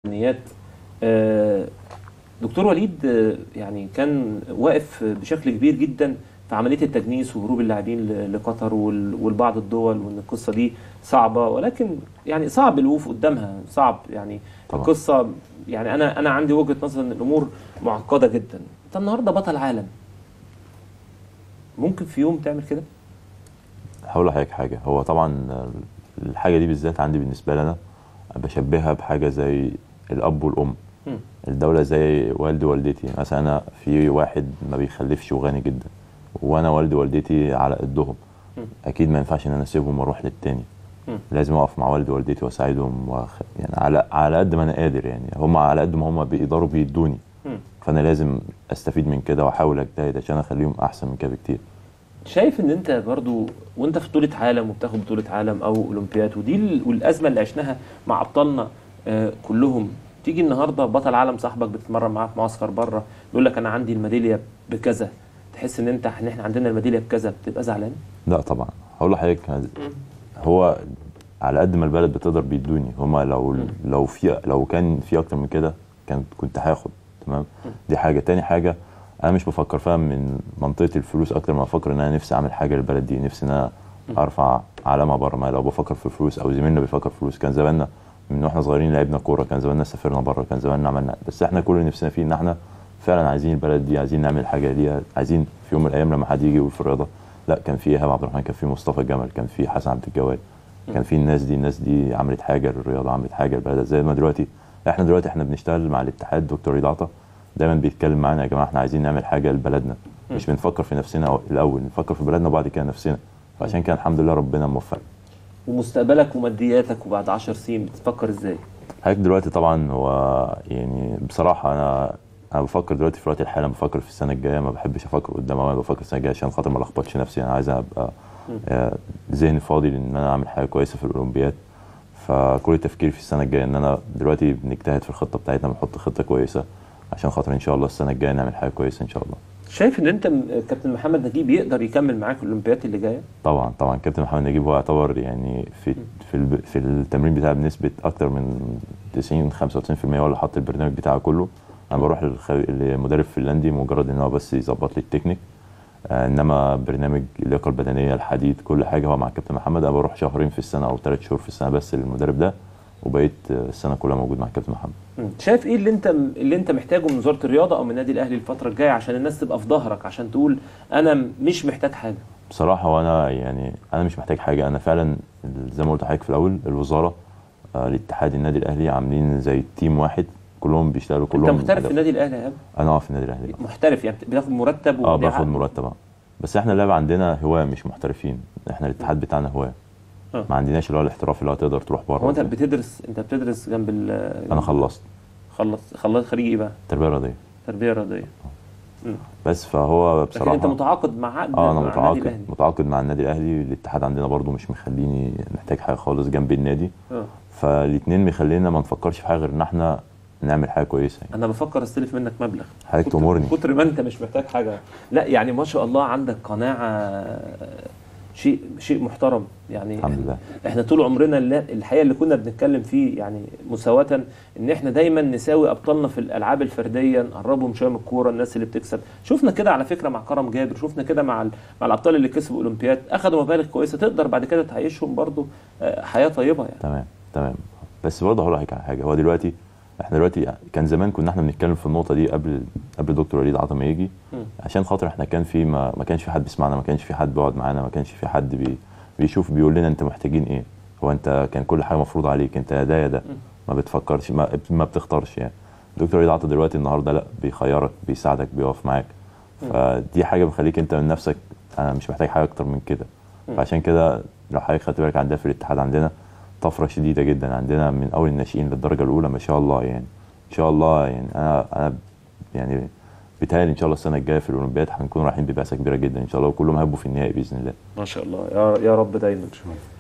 فنيات آه، دكتور وليد آه، يعني كان واقف بشكل كبير جدا في عمليه التجنيس وهروب اللاعبين ل- لقطر وال- ولبعض الدول وان القصه دي صعبه ولكن يعني صعب الوقوف قدامها صعب يعني طبعا. القصه يعني انا انا عندي وجهه نظر ان الامور معقده جدا انت النهارده بطل عالم ممكن في يوم تعمل كده هقول لحضرتك حاجه هو طبعا الحاجه دي بالذات عندي بالنسبه لي انا بشبهها بحاجه زي الاب والام مم. الدوله زي والدي ووالدتي مثلا انا في واحد ما بيخلفش وغني جدا وانا والدي ووالدتي على قدهم مم. اكيد ما ينفعش ان انا اسيبهم واروح للتاني مم. لازم اقف مع والدي ووالدتي واساعدهم وأخ... يعني على على قد ما انا قادر يعني هم على قد ما هم بيقدروا بيدوني مم. فانا لازم استفيد من كده واحاول اجتهد عشان اخليهم احسن من كده بكتير شايف ان انت برضو وانت في بطوله عالم وبتاخد بطوله عالم او اولمبياد ودي ال- والازمه اللي عشناها مع ابطالنا آه، كلهم تيجي النهارده بطل عالم صاحبك بتتمرن معاه في معسكر بره يقول لك انا عندي الميداليه بكذا تحس ان انت ان احنا عندنا الميداليه بكذا بتبقى زعلان لا طبعا هقول لحضرتك هو على قد ما البلد بتقدر بيدوني هما لو لو في لو كان في اكتر من كده كان كنت هاخد تمام دي حاجه تاني حاجه انا مش بفكر فيها من منطقه الفلوس اكتر ما بفكر ان انا نفسي اعمل حاجه للبلد دي نفسي ان انا ارفع علامه بره ما لو بفكر في الفلوس او زميلنا بيفكر في الفلوس كان زماننا من واحنا صغيرين لعبنا كوره كان زماننا سافرنا بره كان زماننا عملنا بس احنا كل اللي نفسنا فيه ان احنا فعلا عايزين البلد دي عايزين نعمل حاجه ليها عايزين في يوم من الايام لما حد يجي يقول في الرياضه لا كان في ايهاب عبد الرحمن كان في مصطفى جمل كان في حسن عبد الجواد كان في الناس دي الناس دي عملت حاجه للرياضه عملت حاجه للبلد زي ما دلوقتي احنا دلوقتي احنا بنشتغل مع الاتحاد دكتور ريد عطا دايما بيتكلم معانا يا جماعه احنا عايزين نعمل حاجه لبلدنا مش بنفكر في نفسنا الاول نفكر في بلدنا وبعد كده نفسنا فعشان كده الحمد لله ربنا موفق ومستقبلك ومادياتك وبعد 10 سنين بتفكر ازاي حضرتك دلوقتي طبعا هو يعني بصراحه انا انا بفكر دلوقتي في الوقت الحالي أنا بفكر في السنه الجايه ما بحبش افكر قدام أوي، انا بفكر السنه الجايه عشان خاطر ما لخبطش نفسي انا عايز ابقى آه، ذهني فاضي لان انا اعمل حاجه كويسه في الاولمبياد فكل تفكيري في السنه الجايه ان انا دلوقتي بنجتهد في الخطه بتاعتنا بنحط خطه كويسه عشان خاطر ان شاء الله السنه الجايه نعمل حاجه كويسه ان شاء الله شايف ان انت م- كابتن محمد نجيب يقدر يكمل معاك الاولمبياد اللي جايه طبعا طبعا كابتن محمد نجيب هو يعتبر يعني في في الب- في التمرين بتاعه بنسبه اكتر من 90 95% هو اللي حط البرنامج بتاعه كله انا بروح للخ- لمدرب فنلندي مجرد ان هو بس يظبط لي التكنيك آه، انما برنامج اللياقه البدنيه الحديد كل حاجه هو مع كابتن محمد انا بروح شهرين في السنه او ثلاث شهور في السنه بس للمدرب ده وبقيت آه، السنه كلها موجود مع كابتن محمد مم. شايف ايه اللي انت اللي انت محتاجه من وزاره الرياضه او من النادي الاهلي الفتره الجايه عشان الناس تبقى في ظهرك عشان تقول انا م- مش محتاج حاجه بصراحة وأنا يعني أنا مش محتاج حاجة أنا فعلا زي ما قلت لحضرتك في الأول الوزارة آه، الاتحاد النادي الأهلي عاملين زي تيم واحد كلهم بيشتغلوا كلهم انت محترف هدف. في النادي الاهلي يا إيهاب؟ أنا أه في النادي الأهلي محترف يعني بتاخد مرتب أه وليه باخد عقد؟ مرتب أه بس إحنا اللعبة عندنا هواة مش محترفين إحنا الاتحاد بتاعنا هواة آه. ما عندناش اللي هو الاحتراف اللي هو تقدر تروح بره هو انت وكده. بتدرس انت بتدرس جنب ال أنا خلصت خلص خلص خريج ايه بقى؟ تربية رياضية تربيه رياضيه بس فهو لكن بصراحة انت متعاقد مع عقد اه انا مع النادي متعاقد الاهلي متعاقد مع النادي الاهلي الاتحاد عندنا برضو مش مخليني محتاج حاجه خالص جنب النادي اه فالاثنين مخلينا ما نفكرش في حاجه غير ان احنا نعمل حاجه كويسه يعني انا بفكر استلف منك مبلغ حضرتك كتر- تأمرني. كتر ما انت مش محتاج حاجه لا يعني ما شاء الله عندك قناعه شيء شيء محترم يعني الحمد لله احنا طول عمرنا اللي- الحقيقه اللي كنا بنتكلم فيه يعني مساواه ان احنا دايما نساوي ابطالنا في الالعاب الفرديه نقربهم شويه من الكوره الناس اللي بتكسب شفنا كده على فكره مع كرم جابر شفنا كده مع ال- مع الابطال اللي كسبوا اولمبياد اخذوا مبالغ كويسه تقدر بعد كده تعيشهم برضو آه، حياه طيبه يعني تمام تمام بس برضه هقول لك على حاجه هو دلوقتي احنا دلوقتي كان زمان كنا احنا بنتكلم في النقطه دي قبل قبل دكتور وليد عطا ما يجي مم. عشان خاطر احنا كان في ما, ما كانش في حد بيسمعنا ما كانش في حد بيقعد معانا ما كانش في حد بي بيشوف بيقول لنا انت محتاجين ايه هو انت كان كل حاجه مفروض عليك انت يا ده يا ده ما بتفكرش ما, ما بتختارش يعني دكتور وليد عطا دلوقتي النهارده لا بيخيرك بيساعدك بيقف معاك فدي حاجه بتخليك انت من نفسك انا مش محتاج حاجه اكتر من كده فعشان كده لو حضرتك خدت بالك عندنا في الاتحاد عندنا طفره شديده جدا عندنا من اول الناشئين للدرجه الاولى ما شاء الله يعني ان شاء الله يعني انا انا يعني بيتهيألي ان شاء الله السنه الجايه في الاولمبياد هنكون رايحين ببعثه كبيره جدا ان شاء الله وكلهم هيبقوا في النهائي باذن الله ما شاء الله يا يا رب دايما